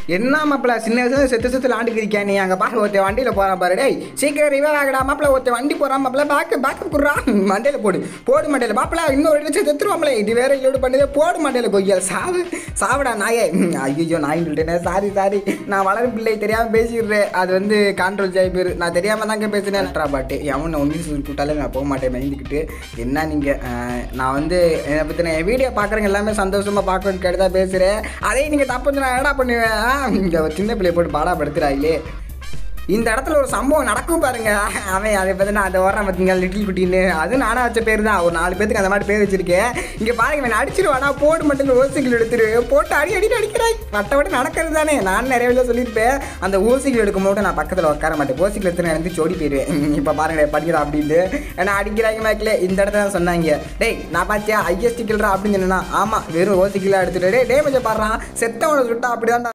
என்ன மாப்பிள சின்ன வயசுல செத்து செத்து ஆண்டுக்கு இருக்கியா நீ அங்கே பாரு ஒருத்தன் வண்டியில் போகிறான் பாரு டேய் சீக்கிரம் ரிவர் ஆகடா மாப்பிள ஒருத்தன் வண்டி போகிறான் மாப்பிள பேக்கு பேக்கு குடுறா மண்டையில் போடு போடு மண்டையில் மாப்பிள இன்னொரு இடத்துல செத்துருவாங்களே இது வேற இல்லோடு பண்ணதே போடு மண்டையில் கொய்யா சாவு சாவுடா நாயே ஐயோ நாயின்னு சொல்லிட்டேனே சாரி சாரி நான் வளரும் பிள்ளை தெரியாமல் பேசிடுறேன் அது வந்து கான்ட்ரோல் ஜாய் பேர் நான் தெரியாமல் தாங்க பேசுனேன் பாட்டு எவன் ஒன்றி கூட்டாலே நான் போக மாட்டேன் மைந்துக்கிட்டு என்ன நீங்கள் நான் வந்து என்னை பற்றின என் வீடியோ பார்க்குறவங்க எல்லாமே சந்தோஷமாக பார்க்கணும்னு கேட்டு தான் பேசுகிறேன் அதே நீங்கள் தப்பு வந்து நான் என்னடா பண்ணுவேன் இங்கே சின்ன பிள்ளைய போட்டு பாடாப்படுத்துறாங்களே இந்த இடத்துல ஒரு சம்பவம் நடக்கும் பாருங்க அவன் அதை பற்றி நான் அதை வர்றேன் பார்த்தீங்க லிட்டில் குட்டின்னு அது நானும் வச்ச பேர் தான் ஒரு நாலு பேருக்கு அந்த மாதிரி பேர் வச்சிருக்கேன் இங்கே பாருங்க இவன் அடிச்சிருவானா போட்டு மட்டும் ஓசிகள் எடுத்துரு போட்டு அடி அடி அடிக்கிறாய் மற்றபடி நடக்கிறது தானே நான் நிறைய வேலை சொல்லியிருப்பேன் அந்த ஓசிகள் எடுக்கும் போது நான் பக்கத்தில் உட்கார மாட்டேன் ஓசிகள் எடுத்து நான் வந்து சோடி போயிடுவேன் இப்போ பாருங்க படிக்கிறா அப்படின்னு ஏன்னா அடிக்கிறாங்க மேக்கில் இந்த இடத்துல தான் சொன்னாங்க டேய் நான் பார்த்தியா ஐஎஸ்டி கில்றா அப்படின்னு சொன்னா ஆமாம் வெறும் ஓசிக்கலாக எடுத்துட்டு டே டேமேஜை பாடுறான் செத்தவனை சுட்டா அப்படி